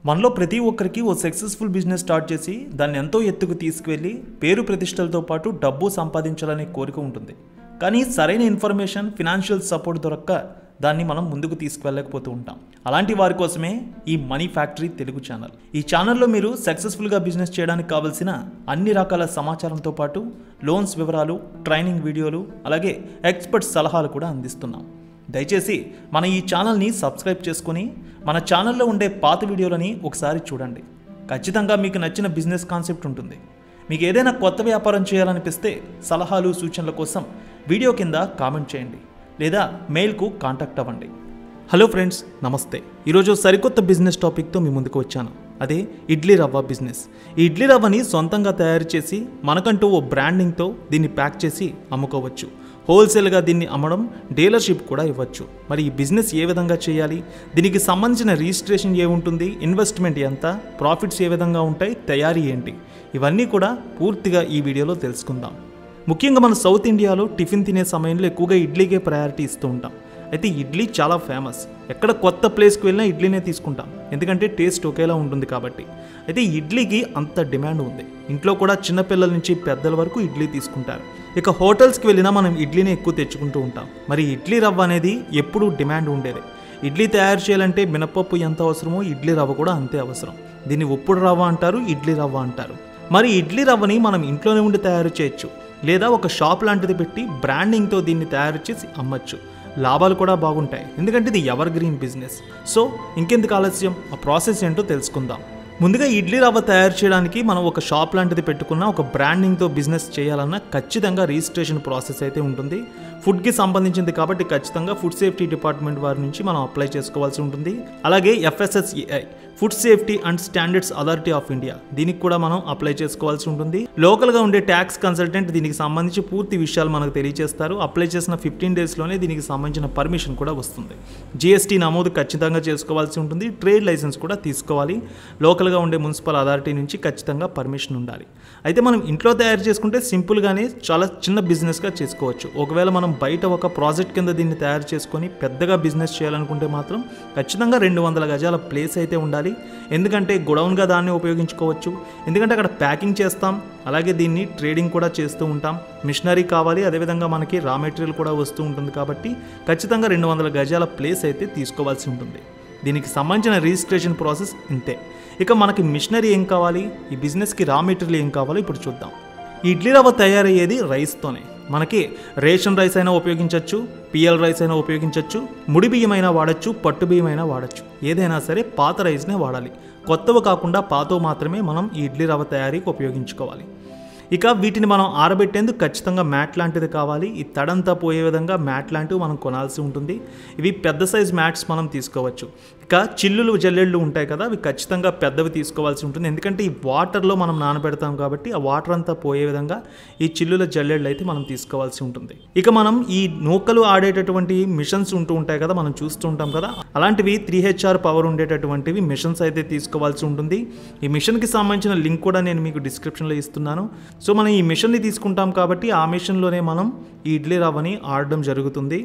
మనలో ప్రతి ఒక్కరికి ఓ సక్సెస్ఫుల్ బిజినెస్ స్టార్ట్ చేసి దాన్ని ఎంతో ఎత్తుకు తీసుకువెళ్ళి పేరు ప్రతిష్టలతో పాటు డబ్బు సంపాదించాలనే కోరిక ఉంటుంది కానీ సరైన ఇన్ఫర్మేషన్ ఫినాన్షియల్ సపోర్ట్ దొరక్క దాన్ని మనం ముందుకు తీసుకువెళ్ళకపోతూ ఉంటాం అలాంటి వారి కోసమే ఈ మనీ ఫ్యాక్టరీ తెలుగు ఛానల్ ఈ ఛానల్లో మీరు సక్సెస్ఫుల్గా బిజినెస్ చేయడానికి కావలసిన అన్ని రకాల సమాచారంతో పాటు లోన్స్ వివరాలు ట్రైనింగ్ వీడియోలు అలాగే ఎక్స్పర్ట్ సలహాలు కూడా అందిస్తున్నాం దయచేసి మన ఈ ఛానల్ని సబ్స్క్రైబ్ చేసుకొని మన ఛానల్లో ఉండే పాత వీడియోలని ఒకసారి చూడండి ఖచ్చితంగా మీకు నచ్చిన బిజినెస్ కాన్సెప్ట్ ఉంటుంది మీకు ఏదైనా కొత్త వ్యాపారం చేయాలనిపిస్తే సలహాలు సూచనల కోసం వీడియో కింద కామెంట్ చేయండి లేదా మెయిల్కు కాంటాక్ట్ అవ్వండి హలో ఫ్రెండ్స్ నమస్తే ఈరోజు సరికొత్త బిజినెస్ టాపిక్తో మీ ముందుకు వచ్చాను అదే ఇడ్లీ రవ్వ బిజినెస్ ఈ ఇడ్లీ రవ్వని సొంతంగా తయారు చేసి మనకంటూ ఓ బ్రాండింగ్తో దీన్ని ప్యాక్ చేసి అమ్ముకోవచ్చు హోల్సేల్గా దీన్ని అమ్మడం డీలర్షిప్ కూడా ఇవ్వచ్చు మరి ఈ బిజినెస్ ఏ విధంగా చేయాలి దీనికి సంబంధించిన రిజిస్ట్రేషన్ ఏముంటుంది ఇన్వెస్ట్మెంట్ ఎంత ప్రాఫిట్స్ ఏ విధంగా ఉంటాయి తయారీ ఏంటి ఇవన్నీ కూడా పూర్తిగా ఈ వీడియోలో తెలుసుకుందాం ముఖ్యంగా మన సౌత్ ఇండియాలో టిఫిన్ తినే సమయంలో ఎక్కువగా ఇడ్లీకే ప్రయారిటీ ఇస్తూ ఉంటాం అయితే ఇడ్లీ చాలా ఫేమస్ ఎక్కడ కొత్త ప్లేస్కి వెళ్ళినా ఇడ్లీనే తీసుకుంటాం ఎందుకంటే టేస్ట్ ఒకేలా ఉంటుంది కాబట్టి అయితే ఇడ్లీకి అంత డిమాండ్ ఉంది ఇంట్లో కూడా చిన్నపిల్లల నుంచి పెద్దల వరకు ఇడ్లీ తీసుకుంటారు ఇక హోటల్స్కి వెళ్ళినా మనం ఇడ్లీని ఎక్కువ తెచ్చుకుంటూ ఉంటాం మరి ఇడ్లీ రవ్వ అనేది ఎప్పుడూ డిమాండ్ ఉండేది ఇడ్లీ తయారు చేయాలంటే మినపప్పు ఎంత అవసరమో ఇడ్లీ రవ్వ కూడా అంతే అవసరం దీన్ని ఉప్పుడు రవ్వ అంటారు ఇడ్లీ రవ్వ అంటారు మరి ఇడ్లీ రవ్వని మనం ఇంట్లోనే ఉండి తయారు చేయొచ్చు లేదా ఒక షాప్ లాంటిది పెట్టి బ్రాండింగ్తో దీన్ని తయారు చేసి అమ్మచ్చు లాభాలు కూడా బాగుంటాయి ఎందుకంటే ఇది ఎవర్ గ్రీన్ బిజినెస్ సో ఇంకెందుకు ఆలస్యం ఆ ప్రాసెస్ ఏంటో తెలుసుకుందాం ముందుగా ఇడ్లీ రవ్వ తయారు చేయడానికి మనం ఒక షాప్ లాంటిది పెట్టుకున్న ఒక బ్రాండింగ్తో బిజినెస్ చేయాలన్నా ఖచ్చితంగా రిజిస్ట్రేషన్ ప్రాసెస్ అయితే ఉంటుంది ఫుడ్కి సంబంధించింది కాబట్టి ఖచ్చితంగా ఫుడ్ సేఫ్టీ డిపార్ట్మెంట్ వారి నుంచి మనం అప్లై చేసుకోవాల్సి ఉంటుంది అలాగే FSSAI food safety and standards authority of India దీనికి కూడా మనం అప్లై చేసుకోవాల్సి ఉంటుంది లోకల్గా ఉండే ట్యాక్స్ కన్సల్టెంట్ దీనికి సంబంధించి పూర్తి విషయాలు మనకు తెలియజేస్తారు అప్లై చేసిన ఫిఫ్టీన్ డేస్లోనే దీనికి సంబంధించిన పర్మిషన్ కూడా వస్తుంది జిఎస్టీ నమోదు ఖచ్చితంగా చేసుకోవాల్సి ఉంటుంది ట్రేడ్ లైసెన్స్ కూడా తీసుకోవాలి లోకల్గా ఉండే మున్సిపల్ అథారిటీ నుంచి ఖచ్చితంగా పర్మిషన్ ఉండాలి అయితే మనం ఇంట్లో తయారు చేసుకుంటే సింపుల్గానే చాలా చిన్న బిజినెస్గా చేసుకోవచ్చు ఒకవేళ మనం బయట ఒక ప్రాజెక్ట్ కింద దీన్ని తయారు చేసుకొని పెద్దగా బిజినెస్ చేయాలనుకుంటే మాత్రం ఖచ్చితంగా రెండు వందల గజాల ప్లేస్ అయితే ఉండాలి ఎందుకంటే గొడౌన్గా దాన్ని ఉపయోగించుకోవచ్చు ఎందుకంటే అక్కడ ప్యాకింగ్ చేస్తాం అలాగే దీన్ని ట్రేడింగ్ కూడా చేస్తూ ఉంటాం మిషనరీ కావాలి అదేవిధంగా మనకి రా మెటీరియల్ కూడా వస్తూ ఉంటుంది కాబట్టి ఖచ్చితంగా రెండు వందల గజాల ప్లేస్ అయితే తీసుకోవాల్సి ఉంటుంది దీనికి సంబంధించిన రిజిస్ట్రేషన్ ప్రాసెస్ ఇంతే ఇక మనకి మిషనరీ ఏం కావాలి ఈ బిజినెస్కి రా మెటీరియల్ ఏం కావాలో ఇప్పుడు చూద్దాం ఈ ఇడ్లీ రవ్వ తయారయ్యేది రైస్తోనే మనకి రేషన్ రైస్ అయినా ఉపయోగించవచ్చు పిఎల్ రైస్ అయినా ఉపయోగించవచ్చు ముడి బియ్యం అయినా వాడచ్చు పట్టు బియ్యం అయినా వాడచ్చు ఏదైనా సరే పాత రైస్నే వాడాలి కొత్తవి కాకుండా పాతవి మాత్రమే మనం ఈ ఇడ్లీ రవ్వ తయారీకి ఉపయోగించుకోవాలి ఇక వీటిని మనం ఆరబెట్టేందుకు ఖచ్చితంగా మ్యాట్ లాంటిది కావాలి ఈ తడంతా పోయే విధంగా మ్యాట్ లాంటివి మనం కొనాల్సి ఉంటుంది ఇవి పెద్ద సైజ్ మ్యాట్స్ మనం తీసుకోవచ్చు ఇక చిల్లులు జల్లెళ్ళు ఉంటాయి కదా అవి ఖచ్చితంగా పెద్దవి తీసుకోవాల్సి ఉంటుంది ఎందుకంటే ఈ వాటర్లో మనం నానబెడతాం కాబట్టి ఆ వాటర్ అంతా పోయే విధంగా ఈ చిల్లుల జల్లెళ్ళు అయితే మనం తీసుకోవాల్సి ఉంటుంది ఇక మనం ఈ నూకలు ఆడేటటువంటి మిషన్స్ ఉంటూ ఉంటాయి కదా మనం చూస్తూ ఉంటాం కదా అలాంటివి త్రీ హెచ్ఆర్ పవర్ ఉండేటటువంటివి మిషన్స్ అయితే తీసుకోవాల్సి ఉంటుంది ఈ మిషన్కి సంబంధించిన లింక్ కూడా నేను మీకు డిస్క్రిప్షన్లో ఇస్తున్నాను సో మనం ఈ మిషన్ని తీసుకుంటాం కాబట్టి ఆ మిషన్లోనే మనం ఈ ఇడ్లీ రవ్వని ఆడడం జరుగుతుంది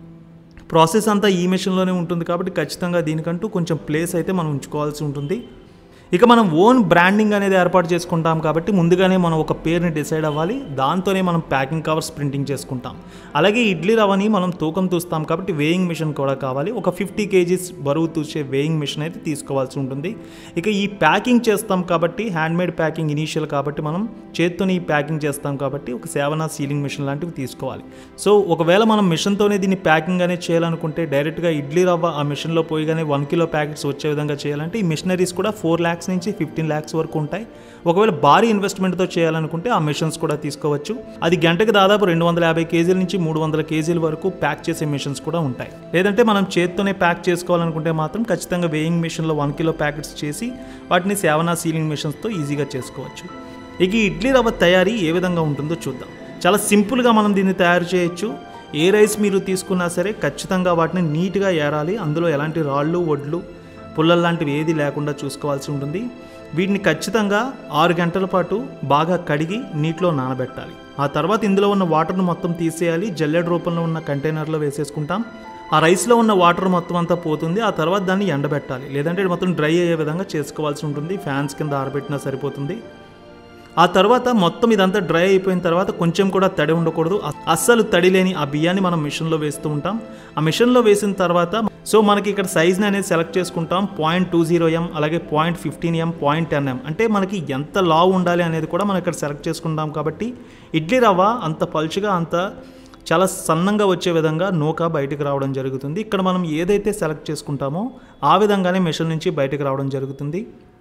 ప్రాసెస్ అంతా ఈ మిషన్లోనే ఉంటుంది కాబట్టి ఖచ్చితంగా దీనికంటూ కొంచెం ప్లేస్ అయితే మనం ఉంచుకోవాల్సి ఉంటుంది ఇక మనం ఓన్ బ్రాండింగ్ అనేది ఏర్పాటు చేసుకుంటాం కాబట్టి ముందుగానే మనం ఒక పేరుని డిసైడ్ అవ్వాలి దాంతోనే మనం ప్యాకింగ్ కవర్స్ ప్రింటింగ్ చేసుకుంటాం అలాగే ఇడ్లీ రవ్వని మనం తూకం తూస్తాం కాబట్టి వేయింగ్ మిషన్ కూడా కావాలి ఒక ఫిఫ్టీ కేజీస్ బరువు తూసే వేయింగ్ మిషన్ అయితే తీసుకోవాల్సి ఉంటుంది ఇక ఈ ప్యాకింగ్ చేస్తాం కాబట్టి హ్యాండ్మేడ్ ప్యాకింగ్ ఇనీషియల్ కాబట్టి మనం చేత్తోనే ఈ ప్యాకింగ్ చేస్తాం కాబట్టి ఒక సేవనా సీలింగ్ మిషన్ లాంటివి తీసుకోవాలి సో ఒకవేళ మనం మిషన్తోనే దీన్ని ప్యాకింగ్ అనేది చేయాలనుకుంటే డైరెక్ట్గా ఇడ్లీ రవ్వ ఆ మిషన్లో పోయిగానే వన్ కిలో ప్యాకెట్స్ వచ్చే విధంగా చేయాలంటే ఈ మిషనరీస్ కూడా ఫోర్ ల్యాక్స్ నుంచి ఫిఫ్టీన్ ల్యాక్స్ వరకు ఉంటాయి ఒకవేళ భారీ ఇన్వెస్ట్మెంట్తో చేయాలనుకుంటే ఆ మిషన్స్ కూడా తీసుకోవచ్చు అది గంటకి దాదాపు రెండు వందల యాభై కేజీల నుంచి మూడు వందల కేజీల వరకు ప్యాక్ చేసే మిషన్స్ కూడా ఉంటాయి లేదంటే మనం చేత్తోనే ప్యాక్ చేసుకోవాలనుకుంటే మాత్రం ఖచ్చితంగా వేయింగ్ మిషన్లో వన్ కిలో ప్యాకెట్స్ చేసి వాటిని సేవనా సీలింగ్ మిషన్స్తో ఈజీగా చేసుకోవచ్చు ఇక ఈ ఇడ్లీ రవ్వ తయారీ ఏ విధంగా ఉంటుందో చూద్దాం చాలా సింపుల్గా మనం దీన్ని తయారు చేయొచ్చు ఏ రైస్ మీరు తీసుకున్నా సరే ఖచ్చితంగా వాటిని నీట్గా ఏరాలి అందులో ఎలాంటి రాళ్ళు వడ్లు పుల్లలు లాంటివి ఏది లేకుండా చూసుకోవాల్సి ఉంటుంది వీటిని ఖచ్చితంగా ఆరు గంటల పాటు బాగా కడిగి నీటిలో నానబెట్టాలి ఆ తర్వాత ఇందులో ఉన్న వాటర్ను మొత్తం తీసేయాలి జల్లెడ రూపంలో ఉన్న కంటైనర్లో వేసేసుకుంటాం ఆ రైస్లో ఉన్న వాటర్ మొత్తం అంతా పోతుంది ఆ తర్వాత దాన్ని ఎండబెట్టాలి లేదంటే ఇది మొత్తం డ్రై అయ్యే విధంగా చేసుకోవాల్సి ఉంటుంది ఫ్యాన్స్ కింద ఆరబెట్టినా సరిపోతుంది ఆ తర్వాత మొత్తం ఇదంతా డ్రై అయిపోయిన తర్వాత కొంచెం కూడా తడి ఉండకూడదు అ- అస్సలు తడి లేని ఆ బియ్యాన్ని మనం మిషన్లో వేస్తూ ఉంటాం ఆ మిషన్లో వేసిన తర్వాత సో మనకి ఇక్కడ సైజ్ని అనేది సెలెక్ట్ చేసుకుంటాం పాయింట్ టూ జీరో ఎం అలాగే point fifteen M point ten M అంటే మనకి ఎంత లావు ఉండాలి అనేది కూడా మనం ఇక్కడ సెలెక్ట్ చేసుకుంటాం కాబట్టి ఇడ్లీ రవ్వ అంత పలుచుగా అంత చాలా సన్నంగా వచ్చే విధంగా నూక బయటకు రావడం జరుగుతుంది ఇక్కడ మనం ఏదైతే సెలెక్ట్ చేసుకుంటామో ఆ విధంగానే మిషన్ నుంచి బయటకు రావడం జరుగుతుంది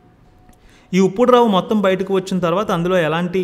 ఈ ఉప్పుడు రవ్వ మొత్తం బయటకు వచ్చిన తర్వాత అందులో ఎలాంటి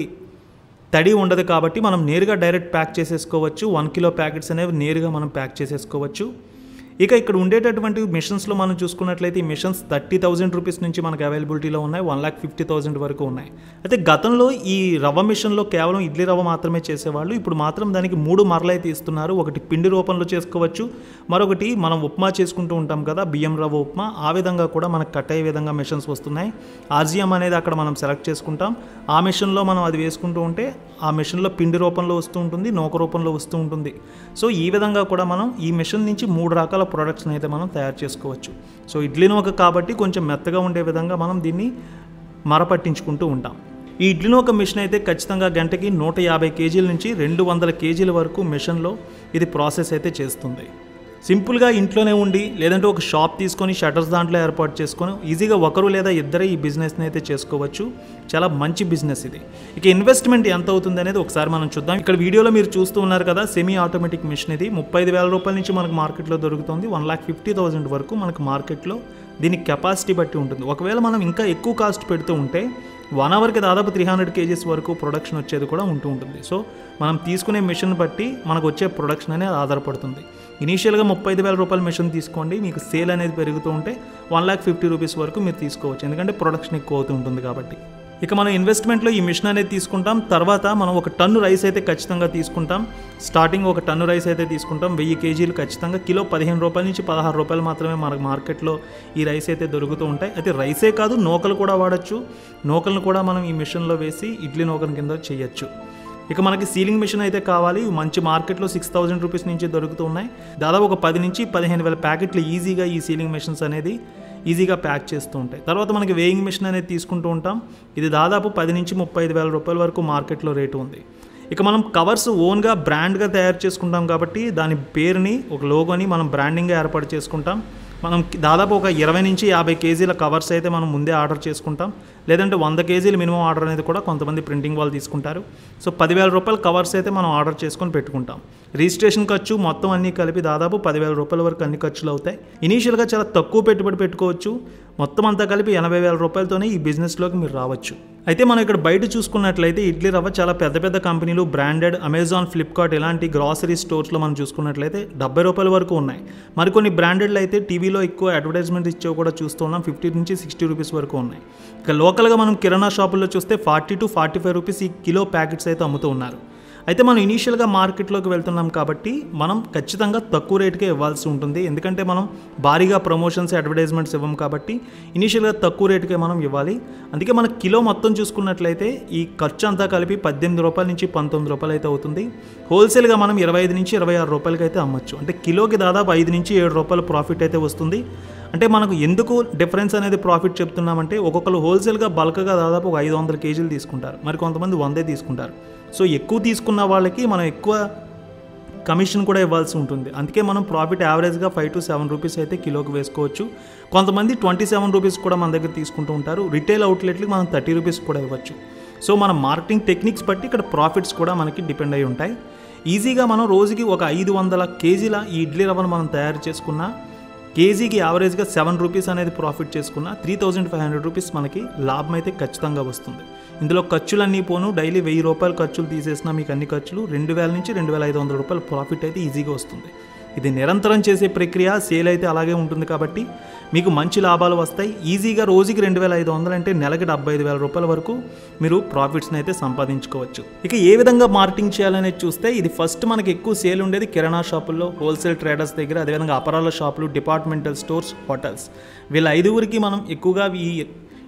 తడి ఉండదు కాబట్టి మనం నేరుగా డైరెక్ట్ ప్యాక్ చేసేసుకోవచ్చు వన్ కిలో ప్యాకెట్స్ అనేవి నేరుగా మనం ప్యాక్ చేసేసుకోవచ్చు ఇక ఇక్కడ ఉండేటటువంటి మిషన్స్లో మనం చూసుకున్నట్లయితే ఈ మిషన్స్ థర్టీ థౌజండ్ రూపీస్ నుంచి మనకు అవైలబిలిటీలో ఉన్నాయి వన్ ల్యాక్ ఫిఫ్టీ థౌజండ్ వరకు ఉన్నాయి అయితే గతంలో ఈ రవ్వ మిషన్లో కేవలం ఇడ్లీ రవ్వ మాత్రమే చేసేవాళ్ళు ఇప్పుడు మాత్రం దానికి మూడు మరలు అయితే ఇస్తున్నారు ఒకటి పిండి రూపంలో చేసుకోవచ్చు మరొకటి మనం ఉప్మా చేసుకుంటూ ఉంటాం కదా బియ్యం రవ్వ ఉప్మా ఆ విధంగా కూడా మనకు కట్ అయ్యే విధంగా మిషన్స్ వస్తున్నాయి ఆర్జిఎం అనేది అక్కడ మనం సెలెక్ట్ చేసుకుంటాం ఆ మిషన్లో మనం అది వేసుకుంటూ ఉంటే ఆ మిషన్లో పిండి రూపంలో వస్తూ ఉంటుంది నూక రూపంలో వస్తూ ఉంటుంది సో ఈ విధంగా కూడా మనం ఈ మిషన్ నుంచి మూడు రకాల ప్రొడక్ట్స్ని అయితే మనం తయారు చేసుకోవచ్చు సో ఇడ్లీ నూక కాబట్టి కొంచెం మెత్తగా ఉండే విధంగా మనం దీన్ని మరపట్టించుకుంటూ ఉంటాం ఈ ఇడ్లీ నూక మిషన్ అయితే ఖచ్చితంగా గంటకి నూట యాభై కేజీల నుంచి రెండు వందల కేజీల వరకు మిషన్లో ఇది ప్రాసెస్ అయితే చేస్తుంది సింపుల్గా ఇంట్లోనే ఉండి లేదంటే ఒక షాప్ తీసుకొని షటర్స్ దాంట్లో ఏర్పాటు చేసుకొని ఈజీగా ఒకరు లేదా ఇద్దరే ఈ బిజినెస్ని అయితే చేసుకోవచ్చు చాలా మంచి బిజినెస్ ఇది ఇక ఇన్వెస్ట్మెంట్ ఎంత అవుతుంది అనేది ఒకసారి మనం చూద్దాం ఇక్కడ వీడియోలో మీరు చూస్తూ ఉన్నారు కదా సెమీ ఆటోమేటిక్ మిషన్ ఇది ముప్పై ఐదు వేల రూపాయల నుంచి మనకు మార్కెట్లో దొరుకుతుంది వన్ లాక్ ఫిఫ్టీ థౌసండ్ వరకు మనకు మార్కెట్లో దీని కెపాసిటీ బట్టి ఉంటుంది ఒకవేళ మనం ఇంకా ఎక్కువ కాస్ట్ పెడుతూ ఉంటే వన్ అవర్కి దాదాపు త్రీ హండ్రెడ్ కేజీస్ వరకు ప్రొడక్షన్ వచ్చేది కూడా ఉంటూ ఉంటుంది సో మనం తీసుకునే మిషన్ బట్టి మనకు వచ్చే ప్రొడక్షన్ అనేది ఆధారపడుతుంది ఇనీషియల్గా ముప్పై ఐదు వేల రూపాయల మిషన్ తీసుకోండి మీకు సేల్ అనేది పెరుగుతూ ఉంటే వన్ ల్యాక్ ఫిఫ్టీ రూపీస్ వరకు మీరు తీసుకోవచ్చు ఎందుకంటే ప్రొడక్షన్ ఎక్కువ అవుతూ ఉంటుంది కాబట్టి ఇక మనం ఇన్వెస్ట్మెంట్లో ఈ మిషన్ అనేది తీసుకుంటాం తర్వాత మనం ఒక టన్ను రైస్ అయితే ఖచ్చితంగా తీసుకుంటాం స్టార్టింగ్ ఒక టన్ను రైస్ అయితే తీసుకుంటాం వెయ్యి కేజీలు ఖచ్చితంగా కిలో పదిహేను రూపాయల నుంచి పదహారు రూపాయలు మాత్రమే మనకు మార్కెట్లో ఈ రైస్ అయితే దొరుకుతూ ఉంటాయి అయితే రైసే కాదు నూకలు కూడా వాడచ్చు నూకలను కూడా మనం ఈ మిషన్లో వేసి ఇడ్లీ నూకల కింద చేయొచ్చు ఇక మనకి సీలింగ్ మిషన్ అయితే కావాలి మంచి మార్కెట్లో సిక్స్ థౌజండ్ రూపీస్ నుంచి దొరుకుతూ ఉన్నాయి దాదాపు ఒక పది నుంచి పదిహేను వేల ప్యాకెట్లు ఈజీగా ఈ సీలింగ్ మిషన్స్ అనేది ఈజీగా ప్యాక్ చేస్తూ ఉంటాయి తర్వాత మనకి వేయింగ్ మిషన్ అనేది తీసుకుంటూ ఉంటాం ఇది దాదాపు పది నుంచి ముప్పై ఐదు వేల రూపాయల వరకు మార్కెట్లో రేటు ఉంది ఇక మనం కవర్స్ ఓన్గా బ్రాండ్గా తయారు చేసుకుంటాం కాబట్టి దాని పేరుని ఒక లోగోని మనం బ్రాండింగ్గా ఏర్పాటు చేసుకుంటాం మనం దాదాపు ఒక ఇరవై నుంచి యాభై కేజీల కవర్స్ అయితే మనం ముందే ఆర్డర్ చేసుకుంటాం లేదంటే వంద కేజీలు మినిమం ఆర్డర్ అనేది కూడా కొంతమంది ప్రింటింగ్ వాళ్ళు తీసుకుంటారు సో పదివేల రూపాయల కవర్స్ అయితే మనం ఆర్డర్ చేసుకొని పెట్టుకుంటాం రిజిస్ట్రేషన్ ఖర్చు మొత్తం అన్నీ కలిపి దాదాపు పదివేల రూపాయల వరకు అన్ని ఖర్చులు అవుతాయి ఇనీషియల్గా చాలా తక్కువ పెట్టుబడి పెట్టుకోవచ్చు మొత్తం అంతా కలిపి ఎనభై వేల రూపాయలతోనే ఈ బిజినెస్లోకి మీరు రావచ్చు అయితే మనం ఇక్కడ బయట చూసుకున్నట్లయితే ఇడ్లీ రవ్వ చాలా పెద్ద పెద్ద కంపెనీలు బ్రాండెడ్ అమెజాన్ ఫ్లిప్కార్ట్ ఇలాంటి గ్రాసరీ స్టోర్స్లో మనం చూసుకున్నట్లయితే డెబ్బై రూపాయల వరకు ఉన్నాయి మరికొన్ని బ్రాండెడ్లు అయితే టీవీలో ఎక్కువ అడ్వర్టైజ్మెంట్ ఇచ్చేవి కూడా చూస్తున్నాం ఫిఫ్టీ నుంచి సిక్స్టీ రూపీస్ వరకు ఉన్నాయి ఇక లోకల్గా మనం కిరాణా షాపుల్లో చూస్తే forty to forty five rupees ఈ కిలో ప్యాకెట్స్ అయితే అమ్ముతూ ఉన్నారు అయితే మనం ఇనీషియల్గా మార్కెట్లోకి వెళ్తున్నాం కాబట్టి మనం ఖచ్చితంగా తక్కువ రేటుకే ఇవ్వాల్సి ఉంటుంది ఎందుకంటే మనం భారీగా ప్రమోషన్స్ అడ్వర్టైజ్మెంట్స్ ఇవ్వం కాబట్టి ఇనీషియల్గా తక్కువ రేటుకే మనం ఇవ్వాలి అందుకే మన కిలో మొత్తం చూసుకున్నట్లయితే ఈ ఖర్చు అంతా కలిపి పద్దెనిమిది రూపాయల నుంచి పంతొమ్మిది రూపాయలు అయితే అవుతుంది హోల్సేల్గా మనం ఇరవై ఐదు నుంచి ఇరవై ఆరు రూపాయలకి అయితే అమ్మొచ్చు అంటే కిలోకి దాదాపు ఐదు నుంచి ఏడు రూపాయల ప్రాఫిట్ అయితే వస్తుంది అంటే మనకు ఎందుకు డిఫరెన్స్ అనేది ప్రాఫిట్ చెప్తున్నామంటే ఒక్కొక్కరు హోల్సేల్గా బల్క్గా దాదాపు ఒక ఐదు వందల కేజీలు తీసుకుంటారు మరి కొంతమంది వందే తీసుకుంటారు సో ఎక్కువ తీసుకున్న వాళ్ళకి మనం ఎక్కువ కమిషన్ కూడా ఇవ్వాల్సి ఉంటుంది అందుకే మనం ప్రాఫిట్ యావరేజ్గా ఫైవ్ టు సెవెన్ రూపీస్ అయితే కిలోకి వేసుకోవచ్చు కొంతమంది ట్వంటీ సెవెన్ రూపీస్ కూడా మన దగ్గర తీసుకుంటూ ఉంటారు రిటైల్ అవుట్లెట్లకి మనం థర్టీ రూపీస్ కూడా ఇవ్వచ్చు సో మన మార్కెటింగ్ టెక్నిక్స్ బట్టి ఇక్కడ ప్రాఫిట్స్ కూడా మనకి డిపెండ్ అయి ఉంటాయి ఈజీగా మనం రోజుకి ఒక ఐదు వందల కేజీల ఈ ఇడ్లీ రవ్వను మనం తయారు చేసుకున్న కేజీకి యావరేజ్గా సెవెన్ రూపీస్ అనేది ప్రాఫిట్ చేసుకున్న three thousand five hundred rupees మనకి లాభం అయితే ఖచ్చితంగా వస్తుంది ఇందులో ఖర్చులన్నీ పోను డైలీ వెయ్యి రూపాయలు ఖర్చులు తీసేసినా మీకు అన్ని ఖర్చులు రెండు వేల నుంచి రెండు వేల ఐదు వందల రూపాయలు ప్రాఫిట్ అయితే ఈజీగా వస్తుంది ఇది నిరంతరం చేసే ప్రక్రియ సేల్ అయితే అలాగే ఉంటుంది కాబట్టి మీకు మంచి లాభాలు వస్తాయి ఈజీగా రోజుకి రెండు వేల ఐదు వందలు అంటే నెలకి డెబ్బై ఐదు వేల రూపాయల వరకు మీరు ప్రాఫిట్స్ని అయితే సంపాదించుకోవచ్చు ఇక ఏ విధంగా మార్కెటింగ్ చేయాలనేది చూస్తే ఇది ఫస్ట్ మనకి ఎక్కువ సేల్ ఉండేది కిరాణా షాపుల్లో హోల్సేల్ ట్రేడర్స్ దగ్గర అదేవిధంగా అపరాల షాపులు డిపార్ట్మెంటల్ స్టోర్స్ హోటల్స్ వీళ్ళ ఐదుగురికి మనం ఎక్కువగా ఈ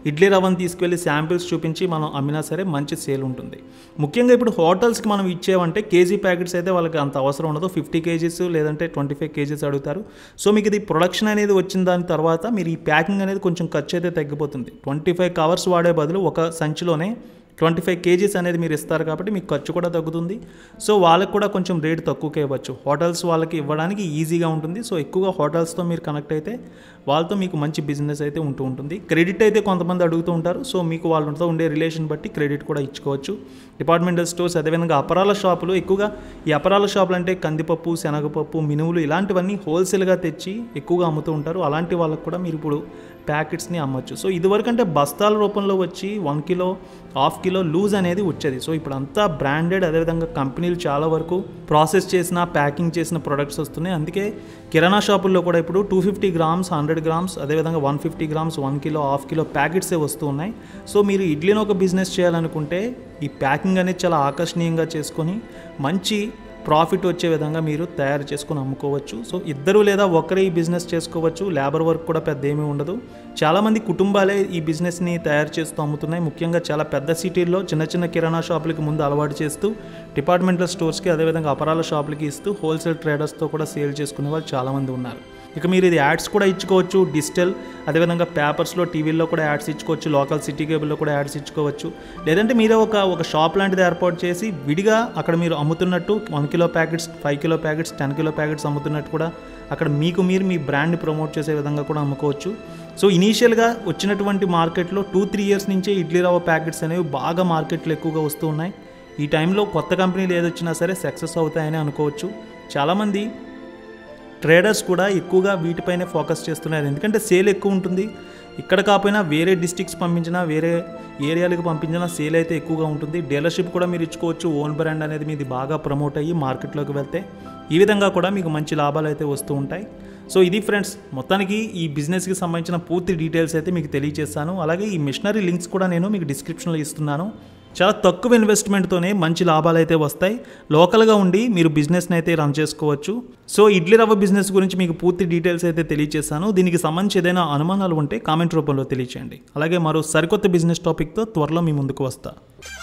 ఇడ్లీ రవ్వను తీసుకెళ్ళి శాంపిల్స్ చూపించి మనం అమ్మినా సరే మంచి సేల్ ఉంటుంది ముఖ్యంగా ఇప్పుడు హోటల్స్కి మనం ఇచ్చేవంటే కేజీ ప్యాకెట్స్ అయితే వాళ్ళకి అంత అవసరం ఉండదు ఫిఫ్టీ కేజీస్ లేదంటే ట్వంటీ ఫైవ్ కేజీస్ అడుగుతారు సో మీకు ఇది ప్రొడక్షన్ అనేది వచ్చిన దాని తర్వాత మీరు ఈ ప్యాకింగ్ అనేది కొంచెం ఖర్చు అయితే తగ్గిపోతుంది ట్వంటీ ఫైవ్ కవర్స్ వాడే బదులు ఒక సంచిలోనే ట్వంటీ ఫైవ్ కేజీస్ అనేది మీరు ఇస్తారు కాబట్టి మీకు ఖర్చు కూడా తగ్గుతుంది సో వాళ్ళకి కూడా కొంచెం రేట్ తక్కువకే ఇవ్వచ్చు హోటల్స్ వాళ్ళకి ఇవ్వడానికి ఈజీగా ఉంటుంది సో ఎక్కువగా హోటల్స్తో మీరు కనెక్ట్ అయితే వాళ్ళతో మీకు మంచి బిజినెస్ అయితే ఉంటూ ఉంటుంది క్రెడిట్ అయితే కొంతమంది అడుగుతూ ఉంటారు సో మీకు వాళ్ళతో ఉండే రిలేషన్ బట్టి క్రెడిట్ కూడా ఇచ్చుకోవచ్చు డిపార్ట్మెంటల్ స్టోర్స్ అదేవిధంగా అపరాల షాపులు ఎక్కువగా ఈ అపరాల షాపులు అంటే కందిపప్పు శనగపప్పు మినుములు ఇలాంటివన్నీ హోల్సేల్గా తెచ్చి ఎక్కువగా అమ్ముతూ ఉంటారు అలాంటి వాళ్ళకు కూడా మీరు ఇప్పుడు ప్యాకెట్స్ని అమ్మొచ్చు సో ఇదివరకు అంటే బస్తాల రూపంలో వచ్చి one kilo half kilo loose అనేది వచ్చేది సో ఇప్పుడు అంతా బ్రాండెడ్ అదేవిధంగా కంపెనీలు చాలా వరకు ప్రాసెస్ చేసిన ప్యాకింగ్ చేసిన ప్రొడక్ట్స్ వస్తున్నాయి అందుకే కిరాణా షాపుల్లో కూడా ఇప్పుడు two fifty grams hundred grams అదేవిధంగా one fifty grams one kilo half kilo ప్యాకెట్సే వస్తూ ఉన్నాయి సో మీరు ఇడ్లీని ఒక బిజినెస్ చేయాలనుకుంటే ఈ ప్యాకింగ్ అనేది చాలా ఆకర్షణీయంగా చేసుకొని మంచి ప్రాఫిట్ వచ్చే విధంగా మీరు తయారు చేసుకొని అమ్ముకోవచ్చు సో ఇద్దరు లేదా ఒకరే ఈ బిజినెస్ చేసుకోవచ్చు లేబర్ వర్క్ కూడా పెద్ద ఏమీ ఉండదు చాలామంది కుటుంబాలే ఈ బిజినెస్ని తయారు చేస్తూ అమ్ముతున్నాయి ముఖ్యంగా చాలా పెద్ద సిటీల్లో చిన్న చిన్న కిరాణా షాపులకి ముందు అలవాటు చేస్తూ డిపార్ట్మెంటల్ స్టోర్స్కి అదేవిధంగా అపరాల షాపులకి ఇస్తూ హోల్సేల్ ట్రేడర్స్తో కూడా సేల్ చేసుకునే వాళ్ళు చాలామంది ఉన్నారు ఇక మీరు ఇది యాడ్స్ కూడా ఇచ్చుకోవచ్చు డిజిటల్ అదేవిధంగా పేపర్స్లో టీవీల్లో కూడా యాడ్స్ ఇచ్చుకోవచ్చు లోకల్ సిటీ కేబుల్లో కూడా యాడ్స్ ఇచ్చుకోవచ్చు లేదంటే మీరే ఒక ఒక షాప్ లాంటిది ఏర్పాటు చేసి విడిగా అక్కడ మీరు అమ్ముతున్నట్టు one kilo packets five kilo packets ten kilo packets అమ్ముతున్నట్టు కూడా అక్కడ మీకు మీరు మీ బ్రాండ్ని ప్రమోట్ చేసే విధంగా కూడా అమ్ముకోవచ్చు సో ఇనీషియల్గా వచ్చినటువంటి మార్కెట్లో టూ త్రీ ఇయర్స్ నుంచే ఇడ్లీ రవ్వ ప్యాకెట్స్ అనేవి బాగా మార్కెట్లో ఎక్కువగా వస్తూ ఉన్నాయి ఈ టైంలో కొత్త కంపెనీలు ఏదొచ్చినా సరే సక్సెస్ అవుతాయని అనుకోవచ్చు చాలామంది ట్రేడర్స్ కూడా ఎక్కువగా వీటిపైనే ఫోకస్ చేస్తున్నారు ఎందుకంటే సేల్ ఎక్కువ ఉంటుంది ఇక్కడ కాకపోయినా వేరే డిస్టిక్స్ పంపించినా వేరే ఏరియాలకు పంపించినా సేల్ అయితే ఎక్కువగా ఉంటుంది డీలర్షిప్ కూడా మీరు ఇచ్చుకోవచ్చు ఓన్ బ్రాండ్ అనేది మీది బాగా ప్రమోట్ అయ్యి మార్కెట్లోకి వెళ్తే ఈ విధంగా కూడా మీకు మంచి లాభాలు అయితే వస్తూ ఉంటాయి సో ఇది ఫ్రెండ్స్ మొత్తానికి ఈ బిజినెస్కి సంబంధించిన పూర్తి డీటెయిల్స్ అయితే మీకు తెలియజేస్తాను అలాగే ఈ మిషనరీ లింక్స్ కూడా నేను మీకు డిస్క్రిప్షన్లో ఇస్తున్నాను చాలా తక్కువ ఇన్వెస్ట్మెంట్తోనే మంచి లాభాలు అయితే వస్తాయి లోకల్గా ఉండి మీరు బిజినెస్ని అయితే రన్ చేసుకోవచ్చు సో ఇడ్లీ రవ్వ బిజినెస్ గురించి మీకు పూర్తి డీటెయిల్స్ అయితే తెలియజేస్తాను దీనికి సంబంధించి ఏదైనా అనుమానాలు ఉంటే కామెంట్ రూపంలో తెలియచేయండి అలాగే మరో సరికొత్త బిజినెస్ టాపిక్తో త్వరలో మీ ముందుకు వస్తా